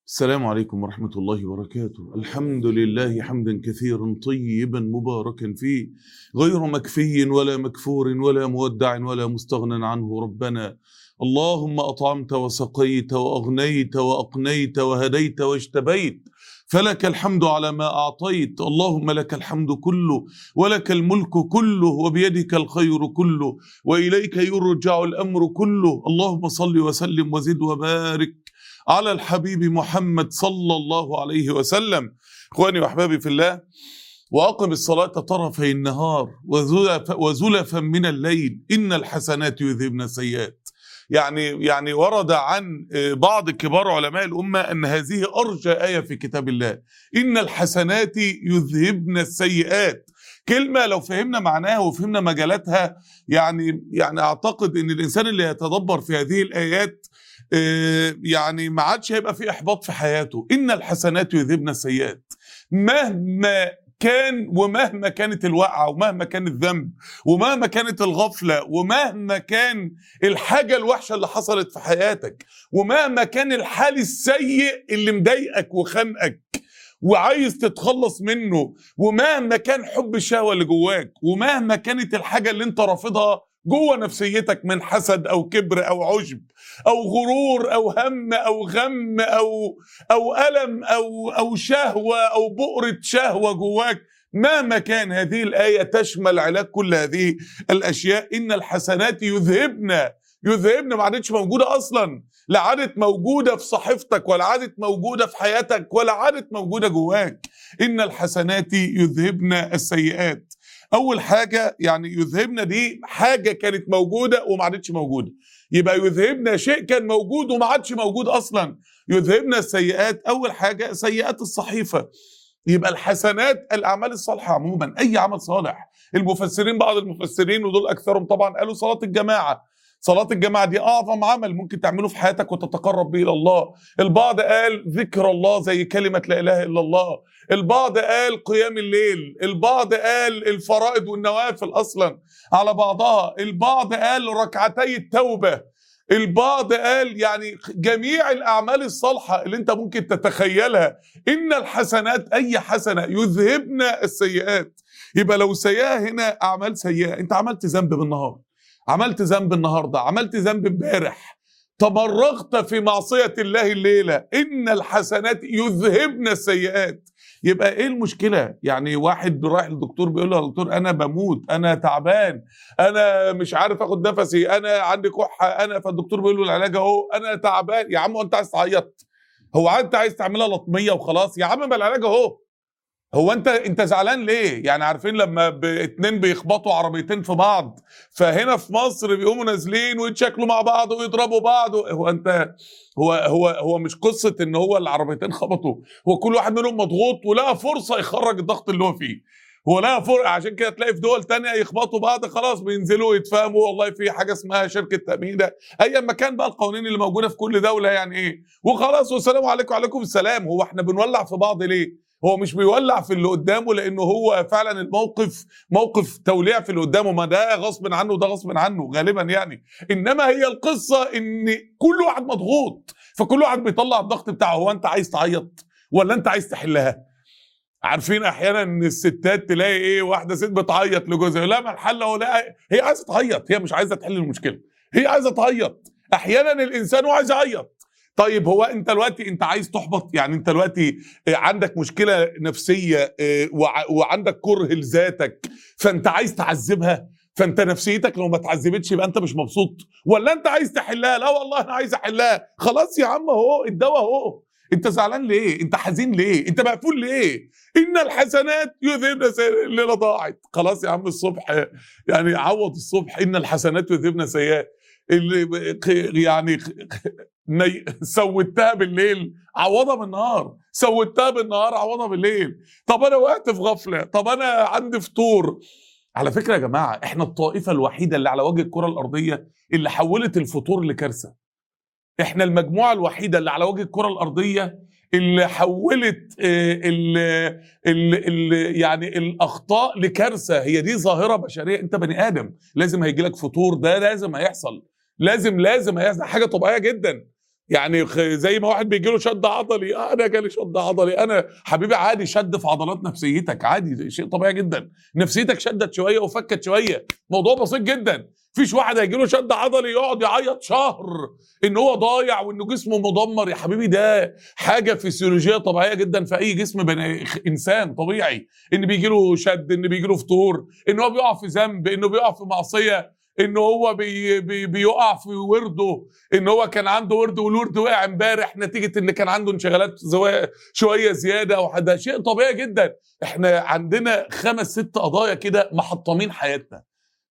السلام عليكم ورحمة الله وبركاته الحمد لله حمدا كثيرا طيبا مباركا فيه غير مكفي ولا مكفور ولا مودع ولا مستغنى عنه ربنا اللهم أطعمت وسقيت وأغنيت وأقنيت وهديت واجتبيت فلك الحمد على ما أعطيت اللهم لك الحمد كله ولك الملك كله وبيدك الخير كله وإليك يرجع الأمر كله اللهم صل وسلم وزد وبارك على الحبيب محمد صلى الله عليه وسلم اخواني واحبابي في الله واقم الصلاه طرفي النهار وزلف وزلفا من الليل ان الحسنات يذهبن السيئات يعني يعني ورد عن بعض كبار علماء الامه ان هذه ارجى ايه في كتاب الله ان الحسنات يذهبن السيئات كلمة لو فهمنا معناها وفهمنا مجالاتها يعني يعني اعتقد ان الانسان اللي يتدبر في هذه الايات يعني ما عادش هيبقى في احباط في حياته ان الحسنات يذهبن السيئات مهما كان ومهما كانت الوقعه ومهما كان الذنب ومهما كانت الغفله ومهما كان الحاجه الوحشه اللي حصلت في حياتك ومهما كان الحال السيء اللي مضايقك وخانقك وعايز تتخلص منه ومهما كان حب الشهوه اللي جواك ومهما كانت الحاجه اللي انت رافضها جوه نفسيتك من حسد او كبر او عجب او غرور او هم او غم او او الم او او شهوه او بؤره شهوه جواك مهما كان هذه الايه تشمل علاج كل هذه الاشياء ان الحسنات يذهبن يذهبن ما عادتش موجوده اصلا لا عادت موجوده في صحيفتك ولا عادت موجوده في حياتك ولا عادت موجوده جواك ان الحسنات يذهبن السيئات اول حاجه يعني يذهبنا دي حاجه كانت موجوده وما عادتش موجوده يبقى يذهبنا شيء كان موجود وما عادش موجود اصلا يذهبنا السيئات اول حاجه سيئات الصحيفه يبقى الحسنات الاعمال الصالحه عموما اي عمل صالح المفسرين بعض المفسرين ودول اكثرهم طبعا قالوا صلاه الجماعه صلاة الجماعة دي أعظم عمل ممكن تعمله في حياتك وتتقرب به إلى الله البعض قال ذكر الله زي كلمة لا إله إلا الله البعض قال قيام الليل البعض قال الفرائض والنوافل أصلا على بعضها البعض قال ركعتي التوبة البعض قال يعني جميع الأعمال الصالحة اللي أنت ممكن تتخيلها إن الحسنات أي حسنة يذهبن السيئات يبقى لو سيئة هنا أعمال سيئة أنت عملت ذنب بالنهار عملت ذنب النهارده عملت ذنب امبارح تمرغت في معصية الله الليلة إن الحسنات يذهبن السيئات يبقى إيه المشكلة يعني واحد رايح للدكتور بيقول له يا دكتور أنا بموت أنا تعبان أنا مش عارف أخد نفسي أنا عندي كحة أنا فالدكتور بيقول له العلاج أهو أنا تعبان يا عم أنت عايز تعيط هو أنت عايز تعملها لطمية وخلاص يا عم ما العلاج أهو هو انت انت زعلان ليه؟ يعني عارفين لما ب... اتنين بيخبطوا عربيتين في بعض فهنا في مصر بيقوموا نازلين ويتشكلوا مع بعض ويضربوا بعض هو انت هو هو هو مش قصه ان هو العربيتين خبطوا هو كل واحد منهم مضغوط ولقى فرصه يخرج الضغط اللي هو فيه هو لقى فرقة عشان كده تلاقي في دول تانية يخبطوا بعض خلاص بينزلوا يتفاهموا والله في حاجة اسمها شركة تأمين ده أيا ما كان بقى القوانين اللي موجودة في كل دولة يعني إيه وخلاص والسلام عليكم وعليكم السلام هو إحنا بنولع في بعض ليه؟ هو مش بيولع في اللي قدامه لانه هو فعلا الموقف موقف توليع في اللي قدامه ما ده غصب عنه وده غصب عنه غالبا يعني انما هي القصه ان كل واحد مضغوط فكل واحد بيطلع الضغط بتاعه هو انت عايز تعيط ولا انت عايز تحلها عارفين احيانا ان الستات تلاقي ايه واحده ست بتعيط لجوزها لا ما الحل هو لا هي عايزه تعيط هي مش عايزه تحل المشكله هي عايزه تعيط احيانا الانسان هو عايز يعيط طيب هو انت دلوقتي انت عايز تحبط يعني انت دلوقتي عندك مشكله نفسيه وعندك كره لذاتك فانت عايز تعذبها فانت نفسيتك لو ما اتعذبتش يبقى انت مش مبسوط ولا انت عايز تحلها لا والله انا عايز احلها خلاص يا عم اهو الدواء اهو انت زعلان ليه انت حزين ليه انت مقفول ليه ان الحسنات يذهبن الليله ضاعت خلاص يا عم الصبح يعني عوض الصبح ان الحسنات يذهبن سيئات اللي يعني سوتها بالليل عوضها بالنهار سوتها بالنهار عوضها بالليل طب انا وقعت في غفله طب انا عندي فطور على فكره يا جماعه احنا الطائفه الوحيده اللي على وجه الكره الارضيه اللي حولت الفطور لكارثه احنا المجموعه الوحيده اللي على وجه الكره الارضيه اللي حولت ال ال ال يعني الاخطاء لكارثه هي دي ظاهره بشريه انت بني ادم لازم هيجي لك فطور ده لازم هيحصل لازم لازم هيحصل حاجه طبيعيه جدا يعني خ- زي ما واحد بيجي له شد عضلي آه انا جالي شد عضلي انا حبيبي عادي شد في عضلات نفسيتك عادي ده شيء طبيعي جدا نفسيتك شدت شويه وفكت شويه موضوع بسيط جدا فيش واحد هيجي له شد عضلي يقعد يعيط شهر ان هو ضايع وانه جسمه مدمر يا حبيبي ده حاجه فسيولوجيه طبيعيه جدا في اي جسم بني انسان طبيعي ان بيجي له شد ان بيجي له فتور ان هو بيقع في ذنب انه بيقع في معصيه ان هو بي بي بيقع في ورده ان هو كان عنده ورد والورد وقع امبارح نتيجه ان كان عنده انشغالات زوا- شويه زياده وده شيء طبيعي جدا احنا عندنا خمس ست قضايا كده محطمين حياتنا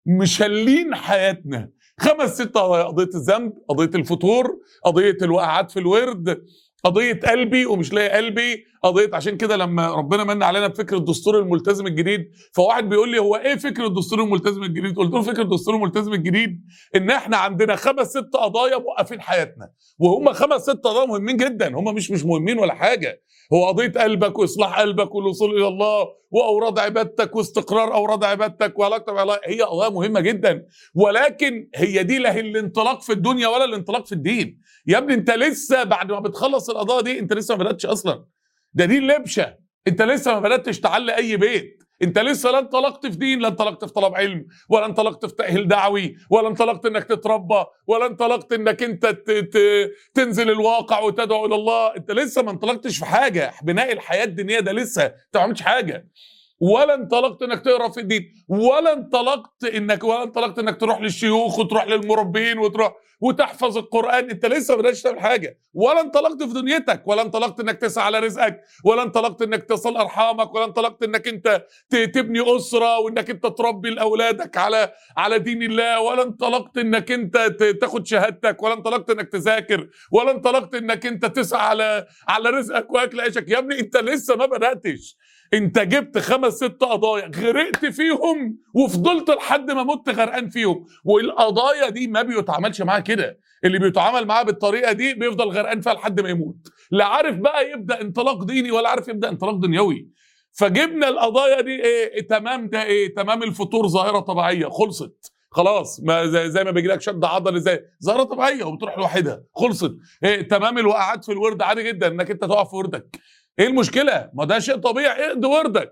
مشلين حياتنا خمس ست قضايا قضيه الذنب قضيه الفتور قضيه الوقعات في الورد قضيه قلبي ومش لاقي قلبي قضيه عشان كده لما ربنا من علينا بفكره الدستور الملتزم الجديد فواحد بيقول لي هو ايه فكره الدستور الملتزم الجديد قلت له فكره الدستور الملتزم الجديد ان احنا عندنا خمس ست قضايا موقفين حياتنا وهم خمس ست قضايا مهمين جدا هم مش مش مهمين ولا حاجه هو قضيه قلبك واصلاح قلبك والوصول الى الله واوراد عبادتك واستقرار اوراد عبادتك وعلاقتك مع الله هي قضايا مهمه جدا ولكن هي دي لا هي الانطلاق في الدنيا ولا الانطلاق في الدين يا ابني انت لسه بعد ما بتخلص القضايا دي انت لسه ما بداتش اصلا ده دي اللبشه انت لسه ما بداتش تعلي اي بيت انت لسه لا انطلقت في دين لا انطلقت في طلب علم ولا انطلقت في تاهيل دعوي ولا انطلقت انك تتربى ولا انطلقت انك انت ت... ت... تنزل الواقع وتدعو الى الله انت لسه ما انطلقتش في حاجه بناء الحياه الدينيه ده لسه انت ما عملتش حاجه ولا انطلقت انك تقرا في الدين ولا انطلقت انك ولا انطلقت انك تروح للشيوخ وتروح للمربين وتروح وتحفظ القران انت لسه ما بداتش تعمل حاجه ولا انطلقت في دنيتك ولا انطلقت انك تسعى على رزقك ولا انطلقت انك تصل ارحامك ولا انطلقت انك انت ت- تبني اسره وانك انت تربي لاولادك على على دين الله ولا انطلقت انك انت ت- تاخد شهادتك ولا انطلقت انك تذاكر ولا انطلقت انك انت تسعى على على رزقك واكل عيشك يا ابني انت لسه ما بداتش انت جبت خمس ست قضايا غرقت فيهم وفضلت لحد ما مت غرقان فيهم والقضايا دي ما بيتعاملش معاها كده اللي بيتعامل معاها بالطريقه دي بيفضل غرقان فيها لحد ما يموت لا عارف بقى يبدا انطلاق ديني ولا عارف يبدا انطلاق دنيوي فجبنا القضايا دي ايه تمام ده ايه تمام الفطور ظاهره طبيعيه خلصت خلاص ما زي, زي ما بيجي لك شد عضلي زي ظاهره طبيعيه وبتروح لوحدها خلصت إيه تمام الوقعات في الورد عادي جدا انك انت تقع في وردك ايه المشكله ما ده شيء طبيعي اقضي وردك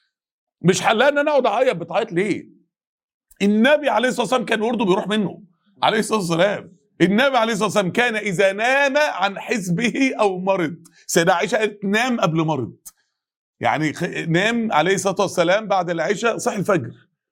مش حلها ان انا اقعد اعيط بتعيط ليه النبي عليه الصلاه والسلام كان ورده بيروح منه عليه الصلاه والسلام النبي عليه الصلاه والسلام كان اذا نام عن حزبه او مرض سيدة عائشه قالت نام قبل مرض يعني خ- نام عليه الصلاه والسلام بعد العشاء صحي الفجر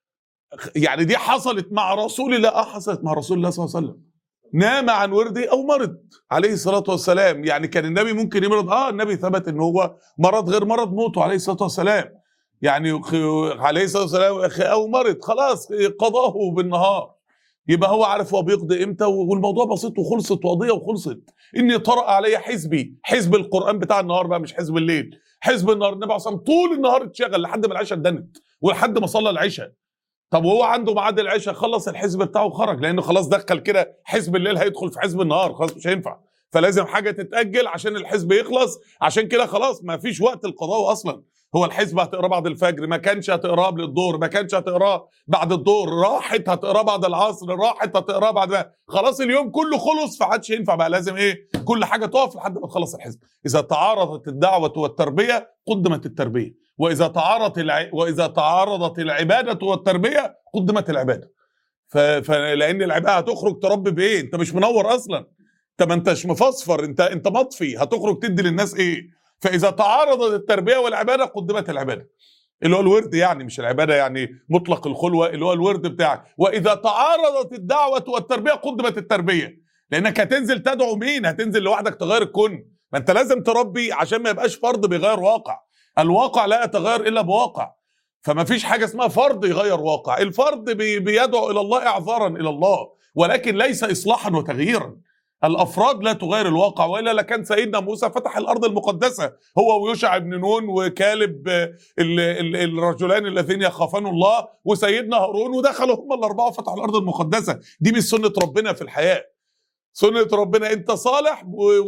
خ- يعني دي حصلت مع رسول الله اه حصلت مع رسول الله صلى الله عليه وسلم نام عن ورده او مرض عليه الصلاه والسلام يعني كان النبي ممكن يمرض اه النبي ثبت ان هو مرض غير مرض موته عليه الصلاه والسلام يعني خ- عليه الصلاه والسلام خ- او مرض خلاص قضاه بالنهار يبقى هو عارف هو بيقضي امتى والموضوع بسيط وخلصت وقضيه وخلصت اني طرأ علي حزبي حزب القران بتاع النهار بقى مش حزب الليل حزب النهار النبي عليه الصلاه والسلام طول النهار اتشغل لحد ما العشاء اتدنت ولحد ما صلى العشاء طب وهو عنده ميعاد العشاء خلص الحزب بتاعه وخرج لانه خلاص دخل كده حزب الليل هيدخل في حزب النهار خلاص مش هينفع فلازم حاجه تتاجل عشان الحزب يخلص عشان كده خلاص ما فيش وقت القضاء اصلا هو الحزب هتقراه بعد الفجر ما كانش هتقراه قبل الظهر ما كانش هتقراه بعد الظهر راحت هتقراه بعد العصر راحت هتقراه بعد ما خلاص اليوم كله خلص فعادش ينفع بقى لازم ايه كل حاجه تقف لحد ما تخلص الحزب اذا تعارضت الدعوه والتربيه قدمت التربيه واذا تعارضت الع... واذا تعارضت العباده والتربيه قدمت العباده ف... فلان العباده هتخرج تربي بايه انت مش منور اصلا انت ما انتش مفصفر انت انت مطفي هتخرج تدي للناس ايه فاذا تعارضت التربيه والعباده قدمت العباده اللي هو الورد يعني مش العباده يعني مطلق الخلوه اللي هو الورد بتاعك واذا تعارضت الدعوه والتربيه قدمت التربيه لانك هتنزل تدعو مين هتنزل لوحدك تغير الكون ما انت لازم تربي عشان ما يبقاش فرد بيغير واقع الواقع لا يتغير الا بواقع فما فيش حاجه اسمها فرد يغير واقع الفرد بي بيدعو الى الله اعذارا الى الله ولكن ليس اصلاحا وتغييرا الافراد لا تغير الواقع والا لكان سيدنا موسى فتح الارض المقدسه هو ويوشع بن نون وكالب ال ال الرجلان الذين يخافون الله وسيدنا هارون ودخلوا هم الاربعه وفتحوا الارض المقدسه دي مش سنه ربنا في الحياه سنه ربنا انت صالح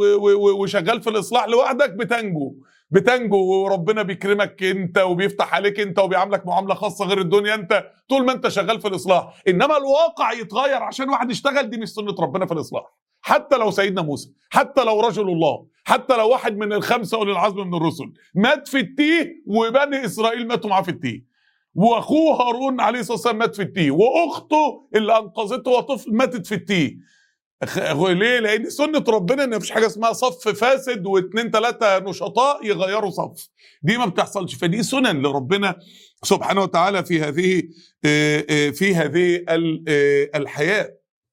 وشغال في الاصلاح لوحدك بتنجو بتنجو وربنا بيكرمك انت وبيفتح عليك انت وبيعاملك معامله خاصه غير الدنيا انت طول ما انت شغال في الاصلاح انما الواقع يتغير عشان واحد يشتغل دي مش سنه ربنا في الاصلاح حتى لو سيدنا موسى حتى لو رجل الله حتى لو واحد من الخمسه اولي العزم من الرسل مات في التيه وبني اسرائيل ماتوا معاه في التيه واخوه هارون عليه الصلاه والسلام مات في التيه واخته اللي انقذته وهو طفل ماتت في التيه أخ- ليه؟ لان سنه ربنا ان مفيش حاجه اسمها صف فاسد واثنين ثلاثه نشطاء يغيروا صف دي ما بتحصلش فدي سنن لربنا سبحانه وتعالى في هذه آه، آه، في هذه ال- آه، الحياه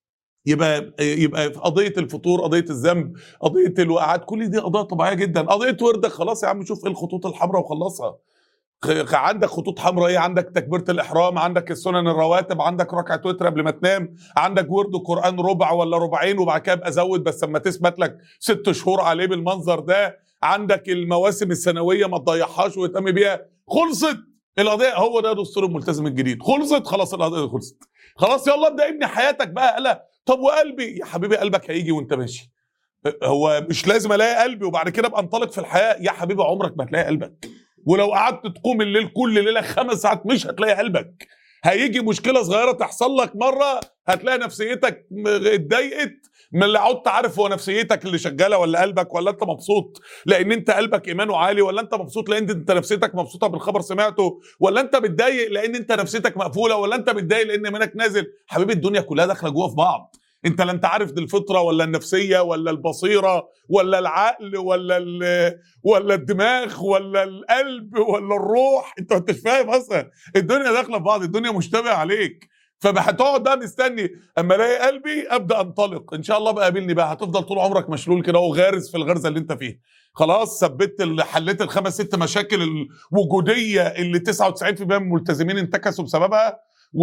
يبقى يبقى في قضيه الفطور قضيه الذنب قضيه الوقعات كل دي قضايا طبيعيه جدا قضيه وردك خلاص يا عم شوف ايه الخطوط الحمراء وخلصها خ- عندك خطوط حمراء ايه عندك تكبيره الاحرام عندك السنن الرواتب عندك ركعه وتر قبل ما تنام عندك ورد قران ربع ولا ربعين وبعد كده ابقى زود بس اما تثبت لك ست شهور عليه بالمنظر ده عندك المواسم السنويه ما تضيعهاش واهتم بيها خلصت القضيه هو ده دستور الملتزم الجديد خلصت خلاص القضيه خلصت خلاص يلا ابدا ابني حياتك بقى قال طب وقلبي يا حبيبي قلبك هيجي وانت ماشي هو مش لازم الاقي قلبي وبعد كده ابقى انطلق في الحياه يا حبيبي عمرك ما هتلاقي قلبك ولو قعدت تقوم الليل كل ليله خمس ساعات مش هتلاقي قلبك هيجي مشكله صغيره تحصل لك مره هتلاقي نفسيتك م- اتضايقت من اللي عدت عارف هو نفسيتك اللي شغاله ولا قلبك ولا انت مبسوط لان انت قلبك ايمانه عالي ولا انت مبسوط لان انت نفسيتك مبسوطه بالخبر سمعته ولا انت متضايق لان انت نفسيتك مقفوله ولا انت متضايق لان ايمانك نازل حبيبي الدنيا كلها داخله جوه في بعض انت لا انت عارف دي الفطره ولا النفسيه ولا البصيره ولا العقل ولا ال- ولا الدماغ ولا القلب ولا الروح انت ما انتش فاهم اصلا الدنيا داخله في بعض الدنيا مشتبه عليك فهتقعد بقى مستني اما الاقي قلبي ابدا انطلق ان شاء الله بقى قابلني بقى هتفضل طول عمرك مشلول كده وغارز في الغرزه اللي انت فيها خلاص ثبت ال- حليت الخمس ست مشاكل الوجوديه اللي 99% من الملتزمين انتكسوا بسببها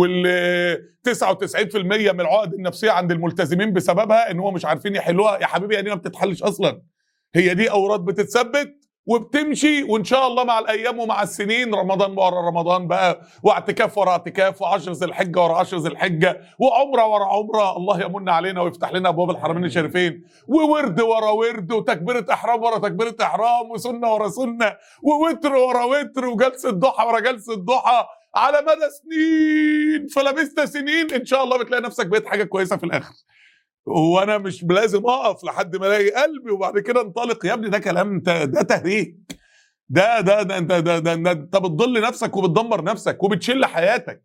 وال 99% من العقد النفسيه عند الملتزمين بسببها ان هم مش عارفين يحلوها يا حبيبي يعني ما بتتحلش اصلا هي دي اوراد بتتثبت وبتمشي وان شاء الله مع الايام ومع السنين رمضان ورا رمضان بقى واعتكاف ورا اعتكاف وعشر ذي الحجه ورا عشر ذي الحجه وعمره ورا عمره الله يمن علينا ويفتح لنا ابواب الحرمين الشريفين وورد ورا ورد وتكبيره احرام ورا تكبيره احرام وسنه ورا سنه ووتر ورا وتر وجلسه ضحى ورا جلسه ضحى على مدى سنين فلبست سنين ان شاء الله بتلاقي نفسك بقيت حاجه كويسه في الاخر هو انا مش لازم اقف لحد ما الاقي قلبي وبعد كده انطلق يا ابني ده كلام انت ده تهريج ده ده ده انت ده, ده, ده انت بتضل نفسك وبتدمر نفسك وبتشل حياتك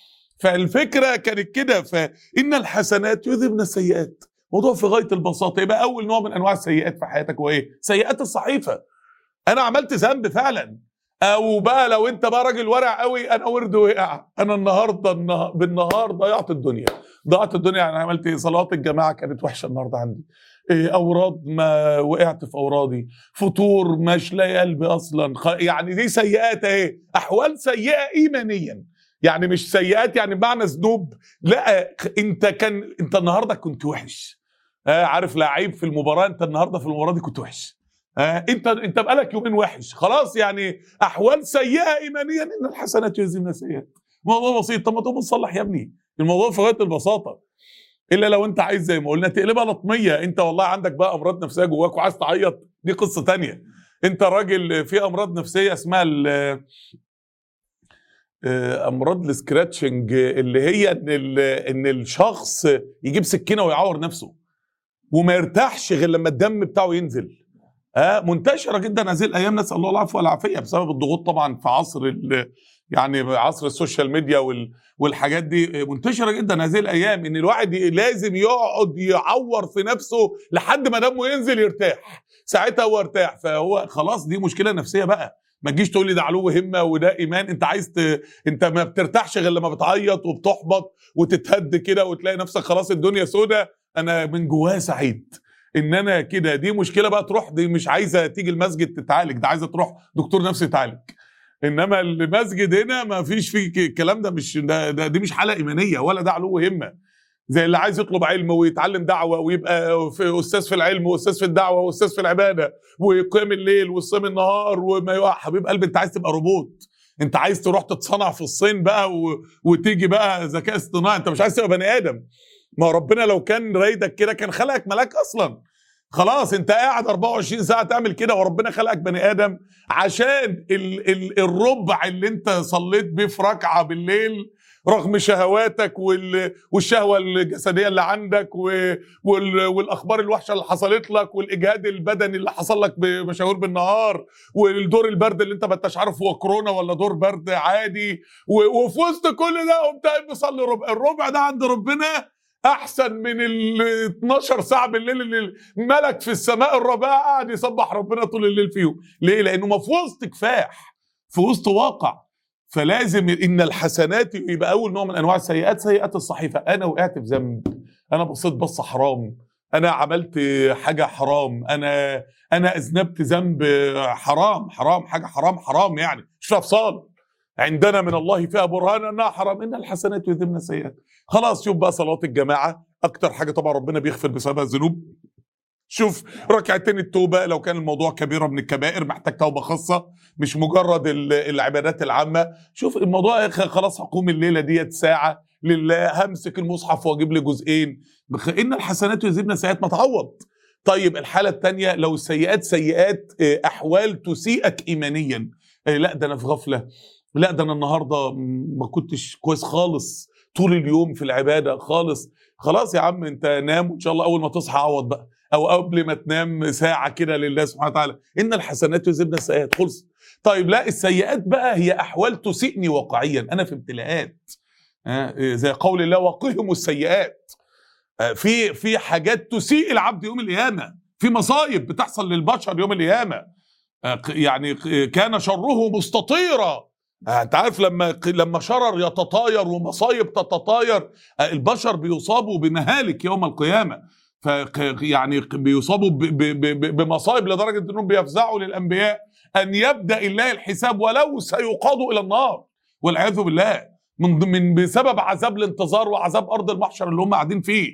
فالفكره كانت كده فان الحسنات يذهبن السيئات موضوع في غايه البساطه يبقى اول نوع من انواع السيئات في حياتك هو ايه؟ سيئات الصحيفه انا عملت ذنب فعلا او بقى لو انت بقى راجل ورع قوي انا ورد وقع انا النهارده النه... بالنهار ضيعت الدنيا ضيعت الدنيا يعني عملت ايه صلاه الجماعه كانت وحشه النهارده عندي إيه اوراد ما وقعت في اورادي فطور مش لاقي قلبي اصلا خ... يعني دي سيئات اهي احوال سيئه ايمانيا يعني مش سيئات يعني بمعنى ذنوب لا انت كان انت النهارده كنت وحش آه عارف لعيب في المباراه انت النهارده في المباراه دي كنت وحش آه انت انت بقالك يومين وحش خلاص يعني احوال سيئه ايمانيا ان الحسنات يهزمن السيئات موضوع بسيط طب ما تقوم تصلح يا ابني الموضوع في غايه البساطه الا لو انت عايز زي ما قلنا تقلبها لطميه انت والله عندك بقى امراض نفسيه جواك وعايز تعيط دي قصه تانية انت راجل في امراض نفسيه اسمها امراض السكراتشنج اللي هي ان ان الشخص يجيب سكينه ويعور نفسه وما يرتاحش غير لما الدم بتاعه ينزل آه منتشره جدا هذه الايام نسال الله العفو والعافيه بسبب الضغوط طبعا في عصر يعني عصر السوشيال ميديا وال والحاجات دي منتشره جدا هذه الايام ان الواحد لازم يقعد يعور في نفسه لحد ما دمه ينزل يرتاح ساعتها هو ارتاح فهو خلاص دي مشكله نفسيه بقى ما تجيش تقول لي ده علو همه وده ايمان انت عايز ت... انت ما بترتاحش غير لما بتعيط وبتحبط وتتهد كده وتلاقي نفسك خلاص الدنيا سودة انا من جوايا سعيد ان انا كده دي مشكله بقى تروح دي مش عايزه تيجي المسجد تتعالج ده عايزه تروح دكتور نفسي يتعالج انما المسجد هنا ما فيش فيه الكلام ده مش ده, ده دي مش حاله ايمانيه ولا ده علو همه زي اللي عايز يطلب علم ويتعلم دعوه ويبقى في استاذ في العلم واستاذ في الدعوه واستاذ في العباده ويقيم الليل ويصوم النهار وما يقع حبيب قلبي انت عايز تبقى روبوت انت عايز تروح تتصنع في الصين بقى و... وتيجي بقى ذكاء اصطناعي انت مش عايز تبقى بني ادم ما ربنا لو كان رايدك كده كان خلقك ملاك اصلا خلاص انت قاعد 24 ساعه تعمل كده وربنا خلقك بني ادم عشان ال ال الربع اللي انت صليت بيه في ركعه بالليل رغم شهواتك وال... والشهوه الجسديه اللي عندك و... وال... والاخبار الوحشه اللي حصلت لك والاجهاد البدني اللي حصل لك بمشاوير بالنهار والدور البرد اللي انت ما انتش عارف هو كورونا ولا دور برد عادي و... وفي وسط كل ده قمت قايم مصلي ربع الربع ده عند ربنا احسن من ال 12 ساعه بالليل اللي ملك في السماء الرابعه قاعد يسبح ربنا طول الليل فيهم ليه لانه ما في وسط كفاح في وسط واقع فلازم ان الحسنات يبقى اول نوع من انواع السيئات سيئات الصحيفه انا وقعت في ذنب انا بصيت بصه حرام انا عملت حاجه حرام انا انا اذنبت ذنب حرام حرام حاجه حرام حرام يعني مش افصال عندنا من الله فيها برهان انها حرام ان الحسنات يذهبن السيئات خلاص شوف بقى صلاه الجماعه اكتر حاجه طبعا ربنا بيغفر بسببها الذنوب شوف ركعتين التوبه لو كان الموضوع كبيره من الكبائر محتاج توبه خاصه مش مجرد ال- العبادات العامه شوف الموضوع خ- خلاص هقوم الليله ديت ساعه لله همسك المصحف واجيب لي جزئين بخ- ان الحسنات يذهبن السيئات ما تعوض طيب الحاله الثانيه لو السيئات سيئات آه، احوال تسيئك ايمانيا آه، لا ده انا في غفله لا ده انا النهارده م- ما كنتش كويس خالص طول اليوم في العباده خالص خلاص يا عم انت نام وان شاء الله اول ما تصحى عوض بقى او قبل ما تنام ساعه كده لله سبحانه وتعالى ان الحسنات يذهبن السيئات خلص طيب لا السيئات بقى هي احوال تسيئني واقعيا انا في ابتلاءات آه، زي قول الله وقهم السيئات آه، في في حاجات تسيء العبد يوم القيامه في مصايب بتحصل للبشر يوم القيامه آه، ق- يعني ق- كان شره مستطيرا آه، انت عارف لما ق- لما شرر يتطاير ومصايب تتطاير آه، البشر بيصابوا بمهالك يوم القيامه ف يعني ق- بيصابوا ب- ب- ب- بمصايب لدرجه انهم بيفزعوا للانبياء ان يبدا الله الحساب ولو سيقادوا الى النار والعياذ بالله من من بسبب عذاب الانتظار وعذاب ارض المحشر اللي هم قاعدين فيه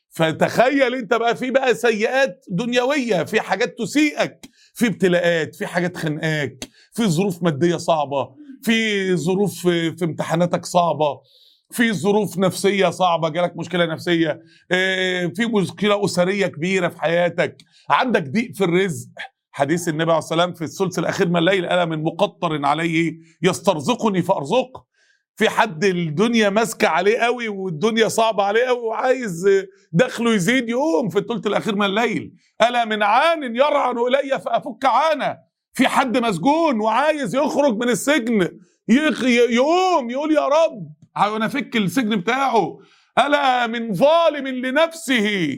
فتخيل انت بقى في بقى سيئات دنيويه في حاجات تسيئك في ابتلاءات في حاجات خنقاك في ظروف ماديه صعبه في ظروف في, في امتحاناتك صعبه في ظروف نفسيه صعبه جالك مشكله نفسيه اه، في مشكله اسريه كبيره في حياتك عندك ضيق في الرزق حديث النبي عليه الصلاه والسلام في الثلث الاخير من الليل انا من مقطر عليه يسترزقني فارزقه في حد الدنيا ماسكه عليه قوي والدنيا صعبه عليه قوي وعايز دخله يزيد يقوم في الثلث الاخير من الليل الا من عان يرعن الي فافك عانه في حد مسجون وعايز يخرج من السجن يخ- يقوم يقول يا رب انا افك السجن بتاعه الا من ظالم لنفسه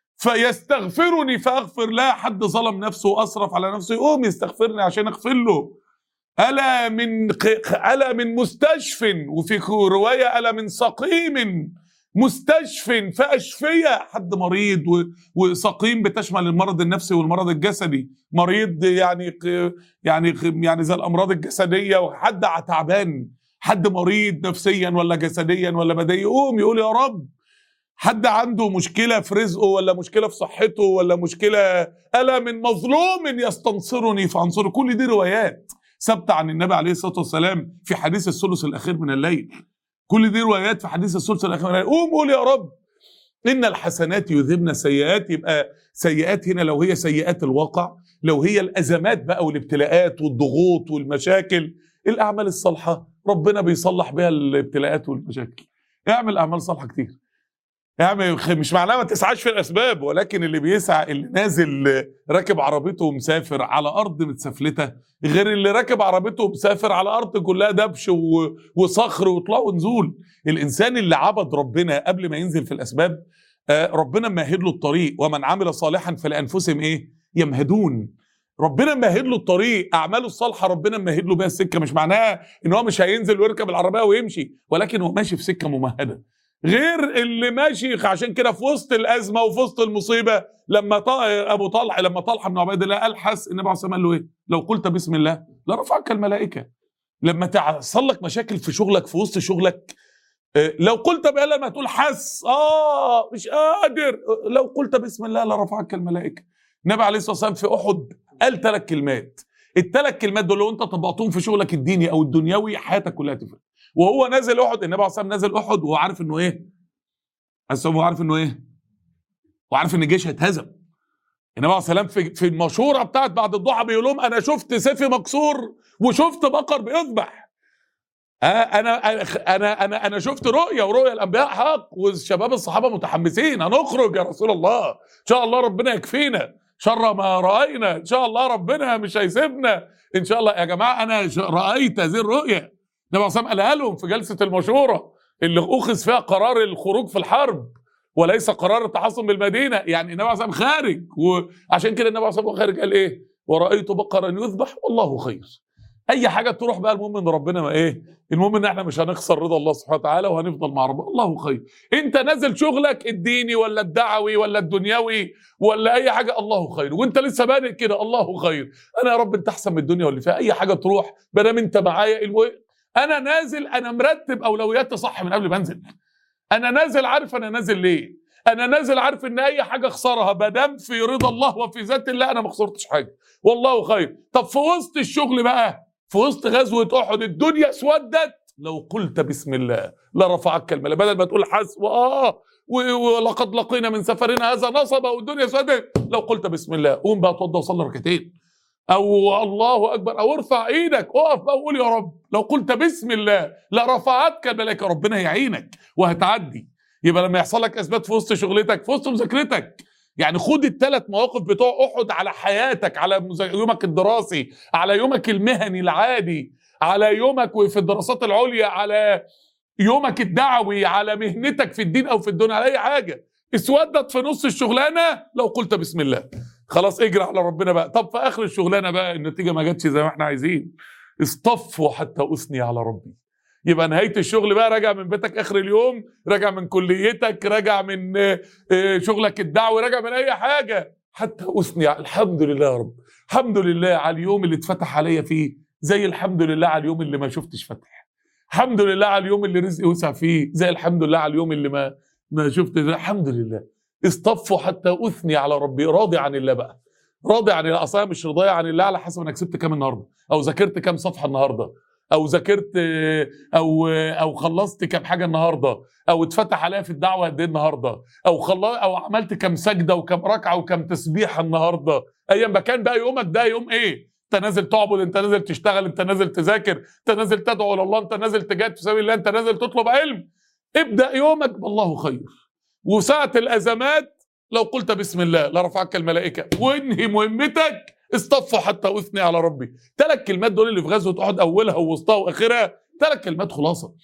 فيستغفرني فاغفر له حد ظلم نفسه واسرف على نفسه يقوم يستغفرني عشان اغفر له ألا من ق- ألا من مستشف وفي رواية ألا من سقيم مستشف فأشفية حد مريض و- وسقيم بتشمل المرض النفسي والمرض الجسدي مريض يعني ق- يعني ق- يعني زي الأمراض الجسدية وحد تعبان حد مريض نفسيا ولا جسديا ولا بدنيا يقوم يقول يا رب حد عنده مشكلة في رزقه ولا مشكلة في صحته ولا مشكلة ألا من مظلوم يستنصرني فأنصره كل دي روايات ثابتة عن النبي عليه الصلاة والسلام في حديث الثلث الأخير من الليل كل دي روايات في حديث الثلث الأخير من الليل قوم قول يا رب إن الحسنات يذهبن السيئات يبقى سيئات هنا لو هي سيئات الواقع لو هي الأزمات بقى والابتلاءات والضغوط والمشاكل الأعمال الصالحة ربنا بيصلح بها الابتلاءات والمشاكل اعمل أعمال صالحة كتير اعمل مش معناه ما تسعاش في الاسباب ولكن اللي بيسعى اللي نازل راكب عربيته ومسافر على ارض متسفلته غير اللي راكب عربيته ومسافر على ارض كلها دبش و- وصخر وطلع ونزول الانسان اللي عبد ربنا قبل ما ينزل في الاسباب آه، ربنا مهد له الطريق ومن عمل صالحا فلانفسهم ايه يمهدون ربنا مهد له الطريق اعماله الصالحه ربنا مهد له بيها السكه مش معناها ان هو مش هينزل ويركب العربيه ويمشي ولكن هو ماشي في سكه ممهده غير اللي ماشي عشان كده في وسط الازمه وفي وسط المصيبه لما ط- ابو طلحه لما طلحه بن عبيد الله الحس النبي عليه الصلاه والسلام قال له ايه؟ لو قلت بسم الله لرفعك الملائكه لما تحصل لك مشاكل في شغلك في وسط شغلك آه، لو قلت بقى لما تقول حس اه مش قادر آه، لو قلت بسم الله لرفعك الملائكه النبي عليه الصلاه والسلام في احد قال ثلاث كلمات الثلاث كلمات دول لو انت طبقتهم في شغلك الديني او الدنيوي حياتك كلها تفرق وهو نازل احد النبي عليه الصلاه والسلام نازل احد وهو عارف انه ايه بس هو عارف انه ايه وعارف ان الجيش هيتهزم النبي عليه الصلاه والسلام في في المشوره بتاعت بعد الضحى بيقول لهم انا شفت سيفي مكسور وشفت بقر بيذبح آه انا انا انا انا شفت رؤيه ورؤيه الانبياء حق والشباب الصحابه متحمسين هنخرج يا رسول الله ان شاء الله ربنا يكفينا شر ما راينا ان شاء الله ربنا مش هيسيبنا ان شاء الله يا جماعه انا ش- رايت هذه الرؤيه النبي صلى الله عليه وسلم قالها لهم في جلسه المشوره اللي اخذ فيها قرار الخروج في الحرب وليس قرار التحصن بالمدينه يعني النبي صلى الله عليه وسلم خارج وعشان كده النبي صلى الله عليه وسلم خارج قال ايه ورايت بقرا يذبح والله خير اي حاجه تروح بقى المهم ان ربنا ما ايه المهم ان احنا مش هنخسر رضا الله سبحانه وتعالى وهنفضل مع ربنا الله خير انت نازل شغلك الديني ولا الدعوي ولا الدنيوي ولا اي حاجه الله خير وانت لسه بادئ كده الله خير انا يا رب انت احسن من الدنيا واللي فيها اي حاجه تروح ما دام انت معايا المهم انا نازل انا مرتب اولوياتي صح من قبل ما انزل انا نازل عارف انا نازل ليه انا نازل عارف ان اي حاجه اخسرها ما دام في رضا الله وفي ذات الله انا ما خسرتش حاجه والله خير طب في وسط الشغل بقى في وسط غزوه احد الدنيا اسودت لو قلت بسم الله لرفعك الملا بدل ما تقول حسب اه و- ولقد لقينا من سفرنا هذا نصب والدنيا اسودت لو قلت بسم الله قوم بقى اتوضى وصلي ركعتين او الله اكبر او ارفع ايدك اقف بقى وقول يا رب لو قلت بسم الله لرفعتك الملائكه ربنا يعينك وهتعدي يبقى لما يحصل لك اثبات في وسط شغلتك في وسط مذاكرتك يعني خد الثلاث مواقف بتوع احد على حياتك على مذا- يومك الدراسي على يومك المهني العادي على يومك وفي الدراسات العليا على يومك الدعوي على مهنتك في الدين او في الدنيا على اي حاجه اسودت في نص الشغلانه لو قلت بسم الله خلاص اجري على ربنا بقى طب في اخر الشغلانه بقى النتيجه ما جاتش زي ما احنا عايزين اصطفوا حتى اثني على ربي يبقى نهايه الشغل بقى راجع من بيتك اخر اليوم راجع من كليتك راجع من آه، آه، شغلك الدعوي راجع من اي حاجه حتى اثني على- الحمد لله يا رب الحمد لله على اليوم اللي اتفتح عليا فيه زي الحمد لله على اليوم اللي ما شفتش فتح الحمد لله على اليوم اللي رزقي وسع فيه زي الحمد لله على اليوم اللي ما ما شفت زي الحمد لله اصطفوا حتى اثني على ربي راضي عن الله بقى راضي عن الله اصلا مش راضي عن الله على حسب انا كسبت كام النهارده او ذاكرت كام صفحه النهارده او ذاكرت آه، او آه، او خلصت كام حاجه النهارده او اتفتح عليا في الدعوه قد ايه النهارده او خلص او عملت كام سجده وكام ركعه وكام تسبيحه النهارده ايا ما كان بقى يومك ده يوم ايه انت نازل تعبد انت نازل تشتغل انت نازل تذاكر انت نازل تدعو الى الله انت نازل تجاهد في سبيل الله انت نازل تطلب علم ابدا يومك بالله خير وساعه الازمات لو قلت بسم الله لرفعك الملائكه وانهي مهمتك اصطفوا حتى اثني على ربي ثلاث كلمات دول اللي في غزوه احد اولها ووسطها واخرها ثلاث كلمات خلاصه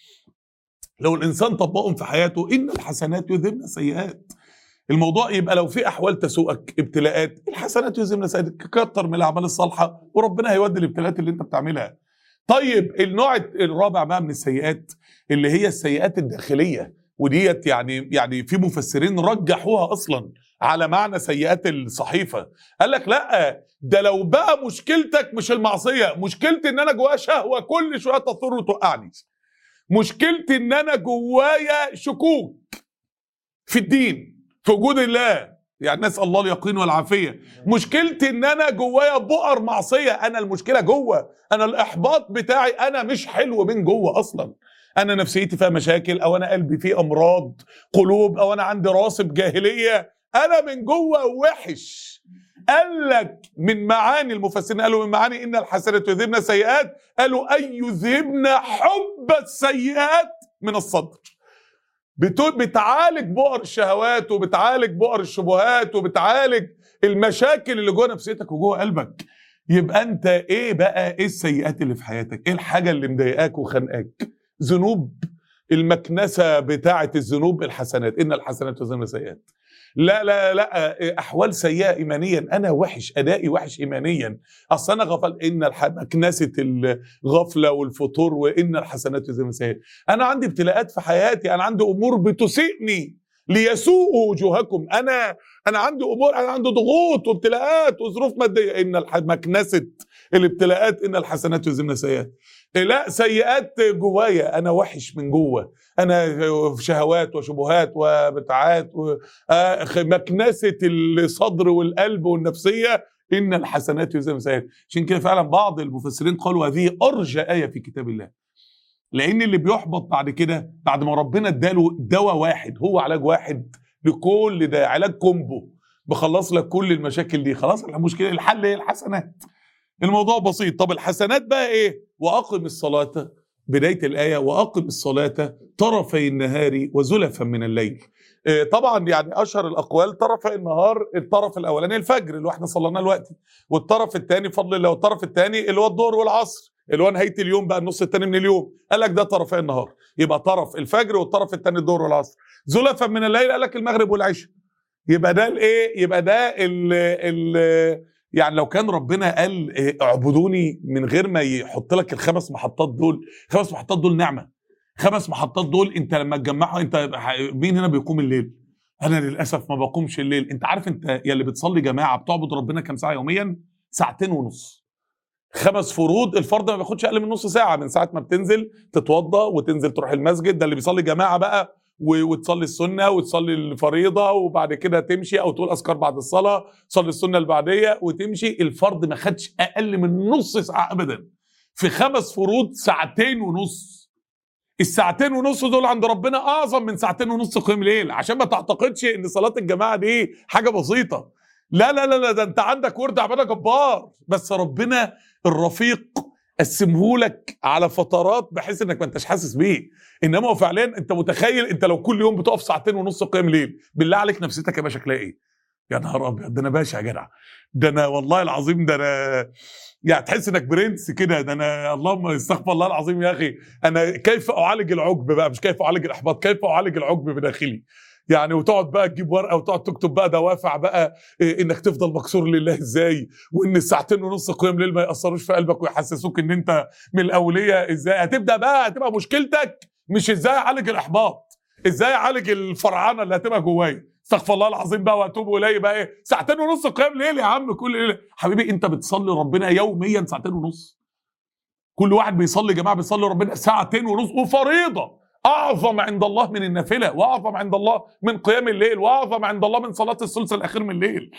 لو الانسان طبقهم في حياته ان الحسنات يذهبن السيئات الموضوع يبقى لو في احوال تسوءك ابتلاءات الحسنات يذهبن السيئات كتر من الاعمال الصالحه وربنا هيودي الابتلاءات اللي انت بتعملها طيب النوع الرابع بقى من السيئات اللي هي السيئات الداخليه وديت يعني يعني في مفسرين رجحوها اصلا على معنى سيئات الصحيفه قال لك لا ده لو بقى مشكلتك مش المعصيه مشكلتي ان انا جوايا شهوه كل شويه تضطر وتوقعني مشكلتي ان انا جوايا شكوك في الدين في وجود الله يعني نسال الله اليقين والعافيه مشكلتي ان انا جوايا بؤر معصيه انا المشكله جوه انا الاحباط بتاعي انا مش حلو من جوه اصلا انا نفسيتي فيها مشاكل او انا قلبي فيه امراض قلوب او انا عندي راسب جاهليه انا من جوه وحش قال لك من معاني المفسرين قالوا من معاني ان الحسنات يذهبن السيئات قالوا ان يذهبن حب السيئات من الصدر بت- بتعالج بؤر الشهوات وبتعالج بؤر الشبهات وبتعالج المشاكل اللي جوه نفسيتك وجوه قلبك يبقى انت ايه بقى ايه السيئات اللي في حياتك ايه الحاجه اللي مضايقاك وخانقاك ذنوب المكنسه بتاعه الذنوب الحسنات ان الحسنات تذهبن السيئات لا لا لا احوال سيئه ايمانيا انا وحش ادائي وحش ايمانيا اصل انا غفل ان الح- مكنسه الغفله والفتور وان الحسنات يذهبن السيئات انا عندي ابتلاءات في حياتي انا عندي امور بتسيئني ليسوءوا وجوهكم انا انا عندي امور انا عندي ضغوط وابتلاءات وظروف ماديه ان الح- مكنسه الابتلاءات ان الحسنات يذهبن السيئات لا سيئات جوايا انا وحش من جوه انا في شهوات وشبهات وبتاعات و... آه، خ- مكنسه الصدر والقلب والنفسيه ان الحسنات يذهبن السيئات عشان كده فعلا بعض المفسرين قالوا هذه ارجى ايه في كتاب الله لان اللي بيحبط بعد كده بعد ما ربنا اداله دواء واحد هو علاج واحد لكل ده علاج كومبو بخلص لك كل المشاكل دي خلاص المشكله الحل ايه الحسنات الموضوع بسيط طب الحسنات بقى ايه واقم الصلاه بدايه الايه واقم الصلاه طرفي النهار وزلفا من الليل آه، طبعا يعني اشهر الاقوال طرفي النهار الطرف الاولاني الفجر اللي احنا صليناه دلوقتي والطرف الثاني فضل الله والطرف الثاني اللي هو الظهر والعصر اللي هو نهايه اليوم بقى النص الثاني من اليوم قال لك ده طرفي النهار يبقى طرف الفجر والطرف الثاني الظهر والعصر زلفا من الليل قال لك المغرب والعشاء يبقى ده الايه يبقى ده ال ال يعني لو كان ربنا قال إيه، اعبدوني من غير ما يحط لك الخمس محطات دول خمس محطات دول نعمه خمس محطات دول انت لما تجمعهم انت مين هنا بيقوم الليل انا للاسف ما بقومش الليل انت عارف انت يا اللي بتصلي جماعه بتعبد ربنا كام ساعه يوميا ساعتين ونص خمس فروض الفرض ما بياخدش اقل من نص ساعه من ساعه ما بتنزل تتوضا وتنزل تروح المسجد ده اللي بيصلي جماعه بقى و- وتصلي السنه وتصلي الفريضه وبعد كده تمشي او تقول اذكار بعد الصلاه تصلي السنه البعديه وتمشي الفرض ما خدش اقل من نص ساعه ابدا في خمس فروض ساعتين ونص الساعتين ونص دول عند ربنا اعظم من ساعتين ونص قيام ليل عشان ما تعتقدش ان صلاه الجماعه دي حاجه بسيطه لا لا لا لا ده انت عندك ورد عباده جبار بس ربنا الرفيق قسمهولك على فترات بحيث انك ما انتش حاسس بيه انما هو فعليا انت متخيل انت لو كل يوم بتقف ساعتين ونص قيام ليل بالله عليك نفسيتك هيبقى شكلها ايه يا نهار ابيض ده انا باشا يا جدع ده انا والله العظيم ده انا يعني تحس انك برنس كده ده انا اللهم استغفر الله العظيم يا اخي انا كيف اعالج العجب بقى مش كيف اعالج الاحباط كيف اعالج العجب بداخلي يعني وتقعد بقى تجيب ورقه وتقعد تكتب بقى دوافع بقى إيه انك تفضل مكسور لله ازاي وان الساعتين ونص قيام ليل ما ياثروش في قلبك ويحسسوك ان انت من الاولياء ازاي هتبدا بقى هتبقى مشكلتك مش ازاي اعالج الاحباط ازاي اعالج الفرعنه اللي هتبقى جوايا استغفر الله العظيم بقى واتوب اليه بقى ايه ساعتين ونص قيام ليل يا عم كل ليله حبيبي انت بتصلي ربنا يوميا ساعتين ونص كل واحد بيصلي جماعه بيصلي ربنا ساعتين ونص وفريضه اعظم عند الله من النافله واعظم عند الله من قيام الليل واعظم عند الله من صلاه الثلث الاخير من الليل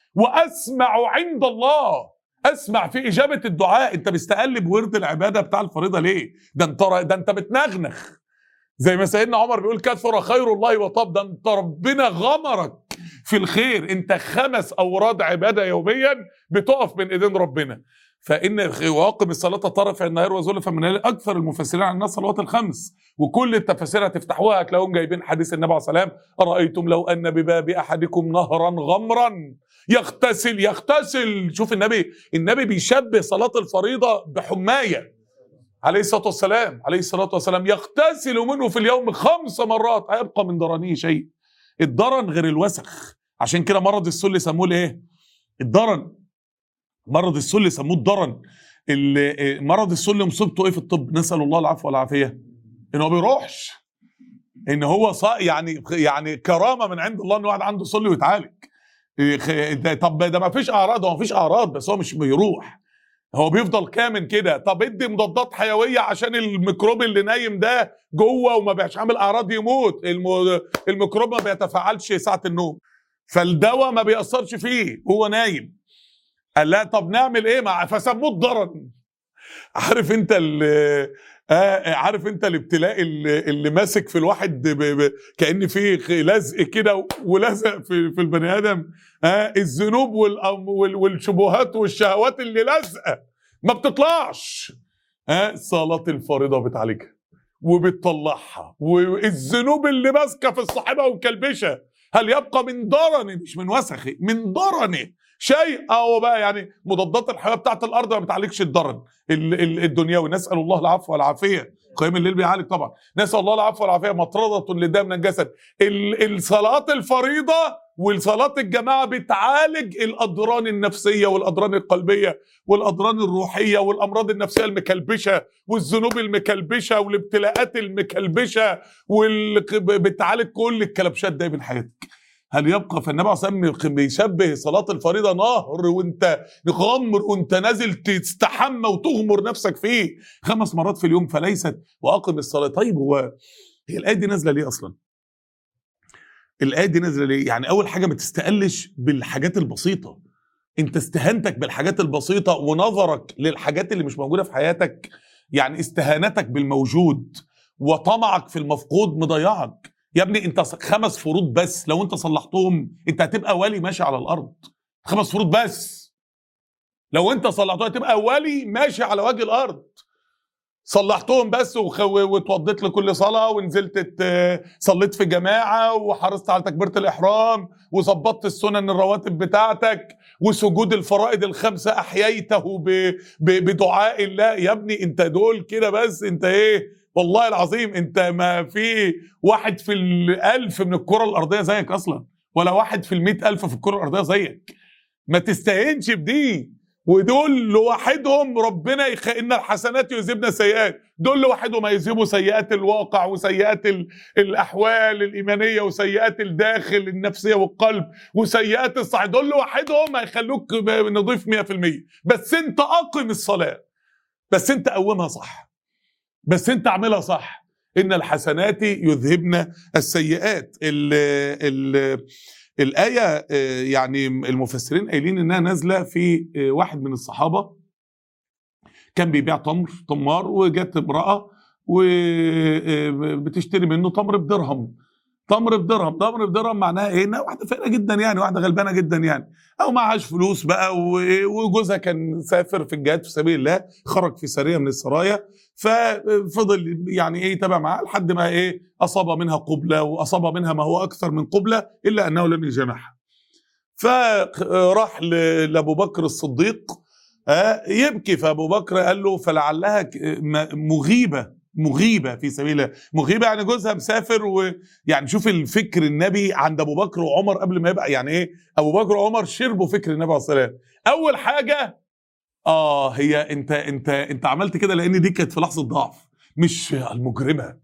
واسمع عند الله اسمع في اجابه الدعاء انت مستقلب ورد العباده بتاع الفريضه ليه ده انت ده انت بتنغنخ زي ما سيدنا عمر بيقول كثر خير الله وطاب ده انت ربنا غمرك في الخير انت خمس اوراد عباده يوميا بتقف بين ايدين ربنا فان واقم الصلاه طرف النهار وزلفا من الليل اكثر المفسرين عن الناس الصلوات الخمس وكل التفاسير هتفتحوها هتلاقوهم جايبين حديث النبي عليه الصلاه والسلام ارايتم لو ان بباب احدكم نهرا غمرا يغتسل يغتسل شوف النبي النبي بيشبه صلاه الفريضه بحمايه عليه الصلاه والسلام عليه الصلاه والسلام يغتسل منه في اليوم خمس مرات هيبقى من درنه شيء الدرن غير الوسخ عشان كده مرض السل سموه الايه الدرن مرض السل سموه الدرن ال- مرض السل مصيبته ايه في الطب نسال الله العفو والعافيه ان هو بيروحش ان هو صا يعني يعني كرامه من عند الله ان واحد عنده سل ويتعالج إيه خ- ده- طب ده ما فيش اعراض هو ما فيش اعراض بس هو مش بيروح هو بيفضل كامن كده طب ادي مضادات حيويه عشان الميكروب اللي نايم ده جوه وما بقاش عامل اعراض يموت الم... الميكروب ما بيتفاعلش ساعه النوم فالدواء ما بيأثرش فيه هو نايم قال لا طب نعمل ايه مع فسموه الضرن عارف انت اللي آه عارف انت الابتلاء اللي, اللي ماسك في الواحد ب... ب... كان فيه خ- لزق كده ولزق في في البني ادم آه الذنوب والأم... وال... والشبهات والشهوات اللي لازقه ما بتطلعش آه صلاه الفريضه بتعالجها وبتطلعها والذنوب اللي ماسكه في الصاحبه ومكلبشه هل يبقى من درن مش من وسخ من درن شيء اهو بقى يعني مضادات الحياه بتاعت الارض ما بتعالجش الدرن ال- ال- الدنيوي نسال الله العفو والعافيه قيام الليل بيعالج طبعا نسال الله العفو والعافيه مطرده للداء من الجسد ال- الصلاه الفريضه والصلاه الجماعه بتعالج الاضران النفسيه والاضران القلبيه والاضران الروحيه والامراض النفسيه المكلبشه والذنوب المكلبشه والابتلاءات المكلبشه وبتعالج كل الكلبشات ده من حياتك هل يبقى فالنبي عليه الصلاه والسلام بيشبه صلاه الفريضه نهر وانت غمر وانت نازل تستحمى وتغمر نفسك فيه خمس مرات في اليوم فليست واقم الصلاه طيب هو هي الايه دي نازله ليه اصلا؟ الايه دي نازله ليه؟ يعني اول حاجه ما تستقلش بالحاجات البسيطه انت استهانتك بالحاجات البسيطه ونظرك للحاجات اللي مش موجوده في حياتك يعني استهانتك بالموجود وطمعك في المفقود مضيعك يا ابني انت خمس فروض بس لو انت صلحتهم انت هتبقى ولي ماشي على الارض خمس فروض بس لو انت صلحتهم هتبقى ولي ماشي على وجه الارض صلحتهم بس وخ- واتوضيت لكل صلاه ونزلت ت- صليت في جماعه وحرصت على تكبيره الاحرام وظبطت السنن الرواتب بتاعتك وسجود الفرائض الخمسه احييته ب- ب- بدعاء الله يا ابني انت دول كده بس انت ايه والله العظيم انت ما في واحد في الالف من الكره الارضيه زيك اصلا ولا واحد في المئة الف في الكره الارضيه زيك ما تستهينش بدي ودول لوحدهم ربنا يخ... ان الحسنات يذهبن السيئات دول لوحدهم هيذهبوا سيئات الواقع وسيئات ال... الاحوال الايمانيه وسيئات الداخل النفسيه والقلب وسيئات الصح دول لوحدهم هيخلوك ب- نضيف 100% بس انت اقم الصلاه بس انت قومها صح بس انت اعملها صح ان الحسنات يذهبن السيئات ال ال الآية آه، يعني المفسرين قايلين إنها نازلة في آه، واحد من الصحابة كان بيبيع تمر تمار وجت امرأة وبتشتري منه تمر بدرهم تمر بدرهم تمر بدرهم معناها ايه انها واحده فقيره جدا يعني واحده غلبانه جدا يعني او معهاش فلوس بقى و- وجوزها كان سافر في الجهاد في سبيل الله خرج في سريه من السرايا ففضل يعني ايه يتابع معاه لحد ما ايه اصاب منها قبله واصاب منها ما هو اكثر من قبله الا انه لم يجامعها فراح ل- لابو بكر الصديق آه، يبكي فابو بكر قال له فلعلها ك- م- مغيبه مغيبه في سبيل الله مغيبه يعني جوزها مسافر ويعني شوف الفكر النبي عند ابو بكر وعمر قبل ما يبقى يعني ايه ابو بكر وعمر شربوا فكر النبي عليه الصلاه والسلام اول حاجه اه هي انت انت انت عملت كده لان دي كانت في لحظه ضعف مش المجرمه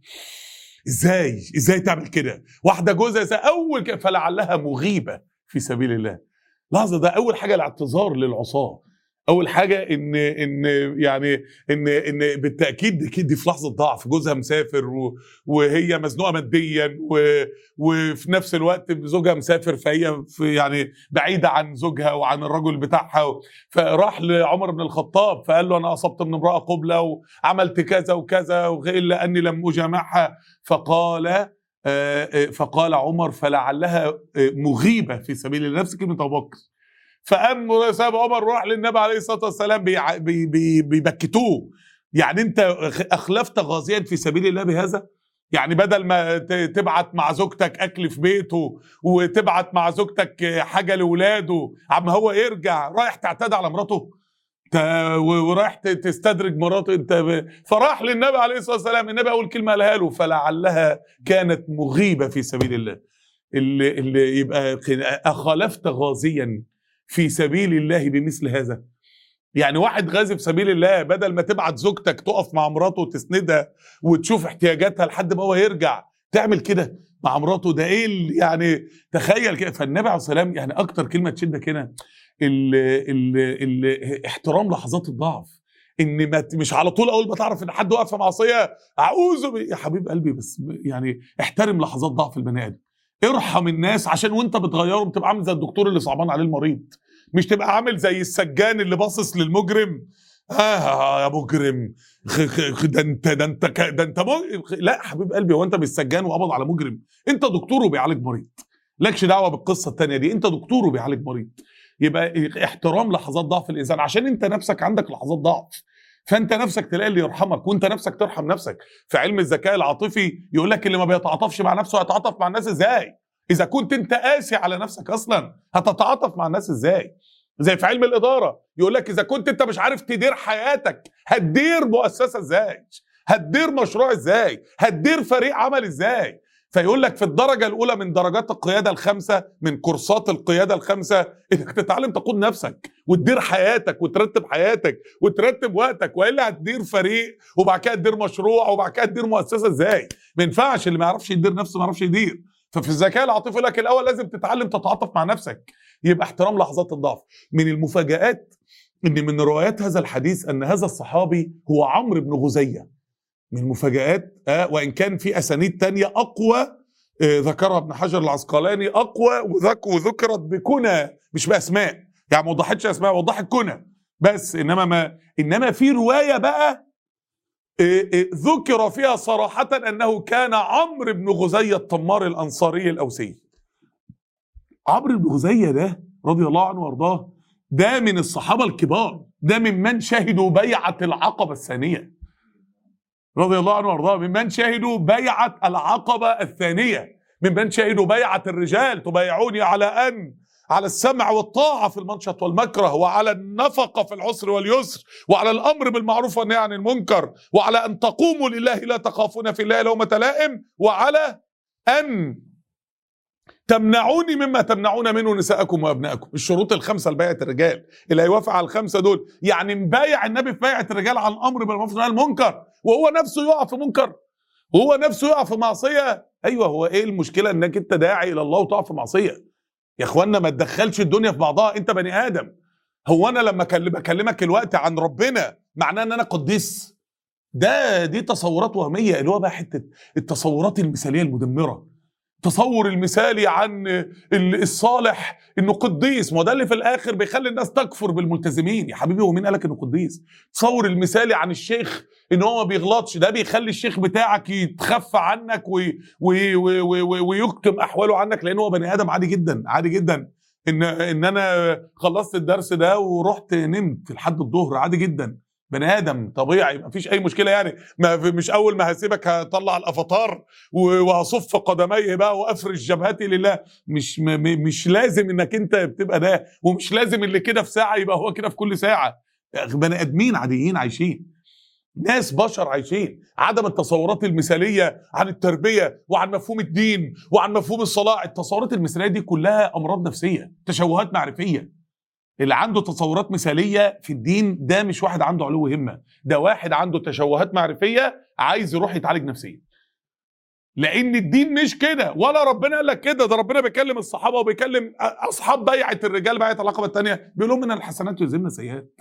ازاي ازاي تعمل كده واحده جوزها زي اول ك- فلعلها مغيبه في سبيل الله لحظه ده اول حاجه الاعتذار للعصاه اول حاجه ان ان يعني ان ان بالتاكيد اكيد دي في لحظه ضعف جوزها مسافر و- وهي مزنوقه ماديا و- وفي نفس الوقت زوجها مسافر فهي في يعني بعيده عن زوجها وعن الرجل بتاعها فراح لعمر بن الخطاب فقال له انا اصبت من امراه قبله وعملت كذا وكذا الا اني لم اجامعها فقال آه، آه، فقال عمر فلعلها آه، مغيبه في سبيل الله نفس كلمه ابو بكر فقام ساب عمر راح للنبي عليه الصلاه والسلام بيع- بي- بي- بيبكتوه يعني انت اخلفت غازيا في سبيل الله بهذا يعني بدل ما ت- تبعت مع زوجتك اكل في بيته وتبعت مع زوجتك حاجه لاولاده عم هو يرجع رايح تعتدي على مراته ت- و- ورايح ت- تستدرج مراته انت ب... فراح للنبي عليه الصلاه والسلام النبي اول كلمه قالها له فلعلها كانت مغيبه في سبيل الله اللي, اللي يبقى اخالفت غازيا في سبيل الله بمثل هذا يعني واحد غازي في سبيل الله بدل ما تبعت زوجتك تقف مع مراته وتسندها وتشوف احتياجاتها لحد ما هو يرجع تعمل كده مع مراته ده ايه ال- يعني تخيل كده فالنبي عليه الصلاه والسلام يعني اكتر كلمه تشدك هنا ال ال ال احترام لحظات الضعف ان ما ت- مش على طول اول ما تعرف ان حد واقف في معصيه اعوذ ب- يا حبيب قلبي بس ب- يعني احترم لحظات ضعف البني ادم ارحم الناس عشان وانت بتغيره بتبقى عامل زي الدكتور اللي صعبان عليه المريض مش تبقى عامل زي السجان اللي باصص للمجرم اه يا مجرم خ- خ- خ- ده انت ده انت ك- ده انت مج... خ- لا حبيب قلبي هو انت مش سجان وقبض على مجرم انت دكتور وبيعالج مريض لكش دعوه بالقصه الثانيه دي انت دكتور وبيعالج مريض يبقى احترام لحظات ضعف الانسان عشان انت نفسك عندك لحظات ضعف فانت نفسك تلاقي اللي يرحمك وانت نفسك ترحم نفسك في علم الذكاء العاطفي يقول لك اللي ما بيتعاطفش مع نفسه هيتعاطف مع الناس ازاي اذا كنت انت قاسي على نفسك اصلا هتتعاطف مع الناس ازاي زي في علم الاداره يقول لك اذا كنت انت مش عارف تدير حياتك هتدير مؤسسه ازاي هتدير مشروع ازاي هتدير فريق عمل ازاي فيقول لك في الدرجه الاولى من درجات القياده الخمسه من كورسات القياده الخمسه انك تتعلم تقود نفسك وتدير حياتك وترتب حياتك وترتب وقتك والا هتدير فريق وبعد كده تدير مشروع وبعد كده تدير مؤسسه ازاي ما ينفعش اللي ما يعرفش يدير نفسه ما يعرفش يدير ففي الذكاء العاطفي يقول لك الاول لازم تتعلم تتعاطف مع نفسك يبقى احترام لحظات الضعف من المفاجآت ان من روايات هذا الحديث ان هذا الصحابي هو عمرو بن غزيه من المفاجآت آه وان كان في اسانيد تانية اقوى آه ذكرها ابن حجر العسقلاني اقوى وذك وذكرت بكنى مش باسماء يعني ما وضحتش اسماء وضحت كنى بس انما ما انما في روايه بقى آه، آه، ذكر فيها صراحه انه كان عمرو بن غزيه الطمار الانصاري الاوسي عمرو بن غزيه ده رضي الله عنه وارضاه ده من الصحابه الكبار ده ممن شهدوا بيعه العقبه الثانيه رضي الله عنه وارضاه ممن شهدوا بيعه العقبه الثانيه ممن شهدوا بيعه الرجال تبايعوني على ان على السمع والطاعة في المنشط والمكره وعلى النفقة في العسر واليسر وعلى الأمر بالمعروف والنهي عن المنكر وعلى أن تقوموا لله لا تخافون في الله لومة لائم وعلى أن تمنعوني مما تمنعون منه نساءكم وابنائكم الشروط الخمسه لبيعه الرجال اللي هيوافق على الخمسه دول يعني مبايع النبي في بيعه الرجال على الامر بالمعروف والنهي عن المنكر وهو نفسه يقع في منكر وهو نفسه يقع في معصيه ايوه هو ايه المشكله انك انت داعي الى الله وتقع في معصيه يا اخوانا ما تدخلش الدنيا في بعضها انت بني ادم هو انا لما بكلمك الوقت عن ربنا معناه ان انا قديس ده دي تصورات وهميه اللي هو بقى حته التصورات المثاليه المدمره التصور المثالي عن الصالح انه قديس ما ده اللي في الاخر بيخلي الناس تكفر بالملتزمين يا حبيبي هو مين قالك انه قديس التصور المثالي عن الشيخ ان هو ما بيغلطش ده بيخلي الشيخ بتاعك يتخفى عنك وي وي وي وي ويكتم احواله عنك لان هو بني ادم عادي جدا عادي جدا ان ان انا خلصت الدرس ده ورحت نمت لحد الظهر عادي جدا بني ادم طبيعي ما فيش اي مشكله يعني ما مش اول ما هسيبك هطلع الافاتار وهصف قدميه بقى وافرش جبهتي لله مش مش لازم انك انت بتبقى ده ومش لازم اللي كده في ساعه يبقى هو كده في كل ساعه بني ادمين عاديين عايشين ناس بشر عايشين عدم التصورات المثاليه عن التربيه وعن مفهوم الدين وعن مفهوم الصلاه التصورات المثاليه دي كلها امراض نفسيه تشوهات معرفيه اللي عنده تصورات مثاليه في الدين ده مش واحد عنده علو همه ده واحد عنده تشوهات معرفيه عايز يروح يتعالج نفسيا لان الدين مش كده ولا ربنا قال لك كده ده ربنا بيكلم الصحابه وبيكلم اصحاب بيعه الرجال بيعه العقبه الثانيه بيقول لهم ان الحسنات يلزمن السيئات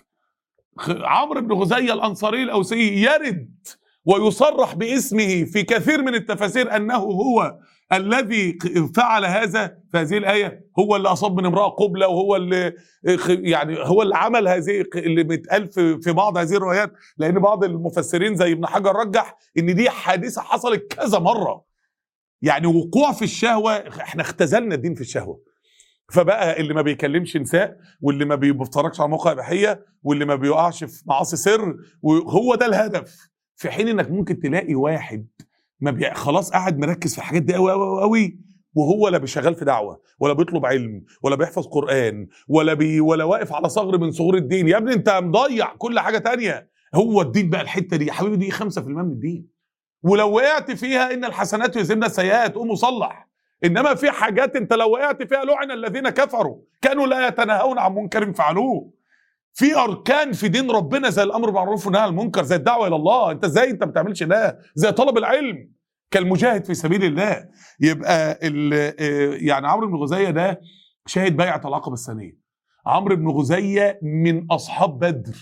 عمرو بن غزيه الانصاري الاوسي يرد ويصرح باسمه في كثير من التفاسير انه هو الذي فعل هذا في هذه الايه هو اللي اصاب من امراه قبله وهو اللي يعني هو اللي عمل هذه اللي متقال في بعض هذه الروايات لان بعض المفسرين زي ابن حجر رجح ان دي حادثه حصلت كذا مره يعني وقوع في الشهوه احنا اختزلنا الدين في الشهوه فبقى اللي ما بيكلمش نساء واللي ما بيتفرجش على موقع اباحيه واللي ما بيقعش في معاصي سر وهو ده الهدف في حين انك ممكن تلاقي واحد ما بي... خلاص قاعد مركز في الحاجات دي قوي قوي قوي وهو لا شغال في دعوه ولا بيطلب علم ولا بيحفظ قران ولا بي ولا واقف على ثغر من ثغور الدين يا ابني انت مضيع كل حاجه تانية هو الدين بقى الحته دي يا حبيبي دي 5% من الدين ولو وقعت فيها ان الحسنات يذهبن السيئات قوم وصلح انما في حاجات انت لو وقعت فيها لعن الذين كفروا كانوا لا يتناهون عن منكر فعلوه في اركان في دين ربنا زي الامر بالمعروف والنهي عن المنكر زي الدعوه الى الله انت ازاي انت ما بتعملش ده زي طلب العلم كالمجاهد في سبيل الله يبقى يعني عمرو بن غزيه ده شاهد بيعه العقبه الثانيه عمرو بن غزيه من اصحاب بدر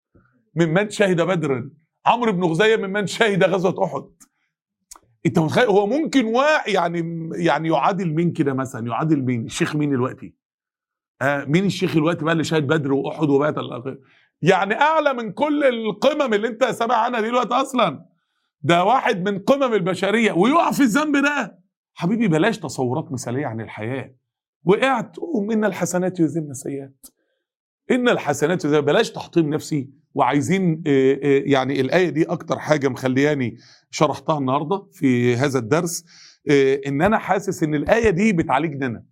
ممن شهد بدرا عمرو بن غزيه ممن شهد غزوه احد انت متخيل هو ممكن وا يعني يعني يعادل مين كده مثلا يعادل مين الشيخ مين دلوقتي آه مين الشيخ دلوقتي بقى اللي شاهد بدر واحد وبات يعني اعلى من كل القمم اللي انت سامع عنها دلوقتي اصلا ده واحد من قمم البشريه ويقع في الذنب ده حبيبي بلاش تصورات مثاليه عن الحياه وقعت قوم ان الحسنات يذهبن السيئات ان الحسنات يذهبن بلاش تحطيم نفسي وعايزين يعني الايه دي اكتر حاجه مخلياني شرحتها النهارده في هذا الدرس ان انا حاسس ان الايه دي بتعالجني انا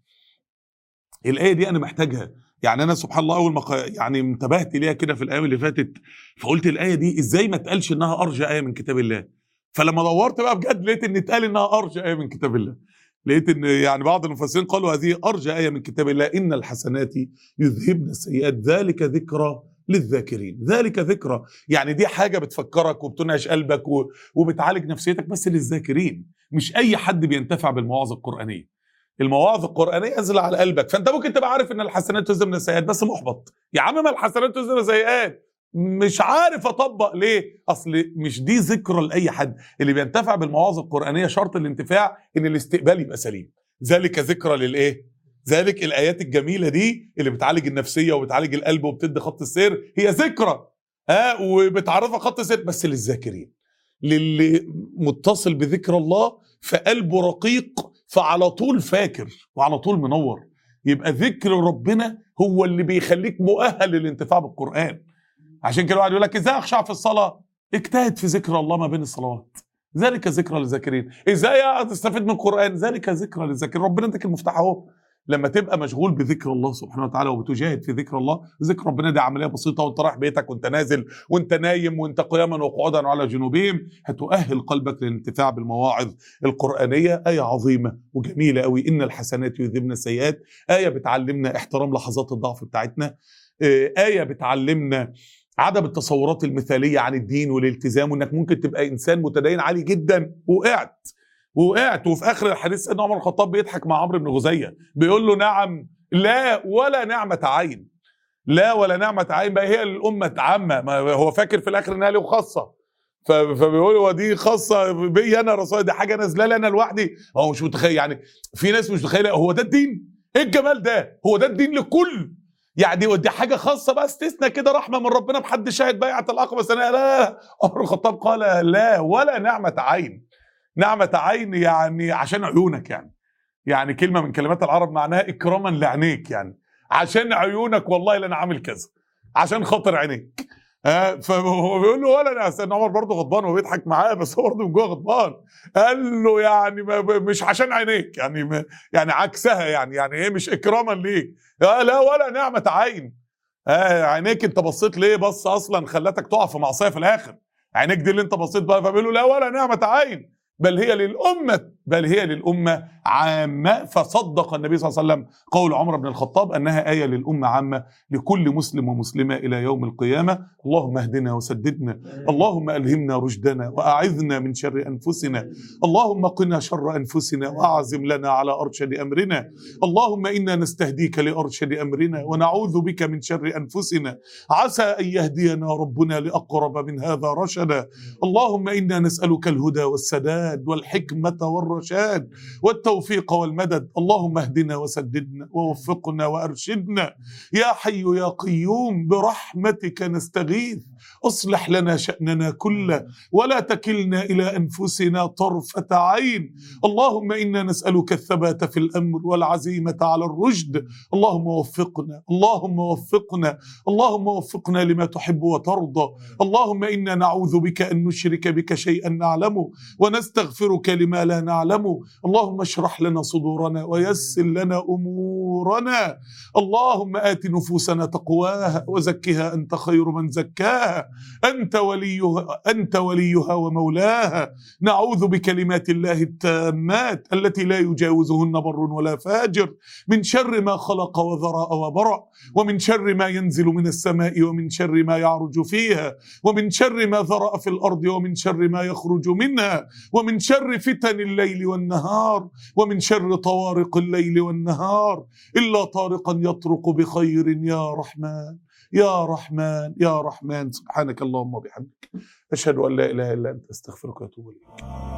الايه دي انا محتاجها يعني انا سبحان الله اول ما يعني انتبهت ليها كده في الايام اللي فاتت فقلت الايه دي ازاي ما اتقالش انها ارجى ايه من كتاب الله فلما دورت بقى بجد لقيت ان اتقال انها ارجى ايه من كتاب الله لقيت ان يعني بعض المفسرين قالوا هذه ارجى ايه من كتاب الله ان الحسنات يذهبن السيئات ذلك ذكرى للذاكرين ذلك ذكرى يعني دي حاجه بتفكرك وبتنعش قلبك وبتعالج نفسيتك بس للذاكرين مش اي حد بينتفع بالمواعظ القرانيه المواعظ القرانيه نازله على قلبك فانت ممكن تبقى عارف ان الحسنات تذهب من السيئات بس محبط يا عم ما الحسنات تذهب من السيئات مش عارف اطبق ليه اصل مش دي ذكرى لاي حد اللي بينتفع بالمواعظ القرانيه شرط الانتفاع ان الاستقبال يبقى سليم ذلك ذكرى للايه ذلك الايات الجميله دي اللي بتعالج النفسيه وبتعالج القلب وبتدي خط السير هي ذكرى ها وبتعرفها خط السير بس للذاكرين للي متصل بذكر الله فقلبه رقيق فعلى طول فاكر وعلى طول منور يبقى ذكر ربنا هو اللي بيخليك مؤهل للانتفاع بالقران عشان كده الواحد يقول لك ازاي اخشع في الصلاه اجتهد في ذكر الله ما بين الصلوات ذلك ذكرى للذاكرين ازاي تستفيد من القران ذلك ذكرى للذاكرين ربنا اداك المفتاح اهو لما تبقى مشغول بذكر الله سبحانه وتعالى وبتجاهد في ذكر الله ذكر ربنا دي عمليه بسيطه وانت رايح بيتك وانت نازل وانت نايم وانت قياما وقعودا على جنوبهم هتؤهل قلبك للانتفاع بالمواعظ القرانيه ايه عظيمه وجميله قوي ان الحسنات يذهبن السيئات ايه بتعلمنا احترام لحظات الضعف بتاعتنا ايه بتعلمنا عدم التصورات المثاليه عن الدين والالتزام وانك ممكن تبقى انسان متدين عالي جدا وقعت وقعت وفي اخر الحديث سيدنا عمر الخطاب بيضحك مع عمرو بن غزيه بيقول له نعم لا ولا نعمه عين لا ولا نعمه عين بقى هي للامه عامه ما هو فاكر في الاخر انها له خاصه فبيقول هو دي خاصه بي انا رسول دي حاجه نازله لي انا لوحدي هو مش متخيل يعني في ناس مش متخيله هو ده الدين ايه الجمال ده هو ده الدين لكل يعني دي حاجه خاصه بقى استثناء كده رحمه من ربنا بحد شاهد بيعه العقبه سنه لا لا عمر الخطاب قال لا ولا نعمه عين نعمة عين يعني عشان عيونك يعني يعني كلمة من كلمات العرب معناها إكراما لعينيك يعني عشان عيونك والله لا أنا عامل كذا عشان خاطر عينيك آه فهو بيقول له ولا انا سيدنا عمر برضه غضبان وبيضحك معاه بس هو برضه من جوه غضبان قال له يعني ما مش عشان عينيك يعني يعني عكسها يعني يعني ايه مش اكراما ليك آه لا ولا نعمه عين آه عينيك انت بصيت ليه بص اصلا خلتك تقع في معصيه في الاخر عينيك دي اللي انت بصيت بقى فبيقول له لا ولا نعمه عين بل هي للأمة بل هي للأمة عامة فصدق النبي صلى الله عليه وسلم قول عمر بن الخطاب أنها آية للأمة عامة لكل مسلم ومسلمة إلى يوم القيامة اللهم اهدنا وسددنا اللهم ألهمنا رشدنا وأعذنا من شر أنفسنا اللهم قنا شر أنفسنا وأعزم لنا على أرشد أمرنا اللهم إنا نستهديك لأرشد أمرنا ونعوذ بك من شر أنفسنا عسى أن يهدينا ربنا لأقرب من هذا رشدا اللهم إنا نسألك الهدى والسداد والحكمة والرشاد والتوفيق والمدد اللهم اهدنا وسددنا ووفقنا وارشدنا يا حي يا قيوم برحمتك نستغيث اصلح لنا شاننا كله ولا تكلنا الى انفسنا طرفه عين اللهم انا نسالك الثبات في الامر والعزيمه على الرشد اللهم وفقنا اللهم وفقنا اللهم وفقنا لما تحب وترضى اللهم انا نعوذ بك ان نشرك بك شيئا نعلمه ونستغفرك لما لا نعلمه اللهم اشرح لنا صدورنا ويسر لنا امورنا اللهم ات نفوسنا تقواها وزكها انت خير من زكاها انت وليها انت وليها ومولاها نعوذ بكلمات الله التامات التي لا يجاوزهن بر ولا فاجر من شر ما خلق وذرا وبرع ومن شر ما ينزل من السماء ومن شر ما يعرج فيها ومن شر ما ذرأ في الارض ومن شر ما يخرج منها ومن شر فتن الليل والنهار ومن شر طوارق الليل والنهار إلا طارقا يطرق بخير يا رحمن يا رحمن يا رحمن سبحانك اللهم وبحمدك أشهد أن لا إله إلا أنت أستغفرك وأتوب إليك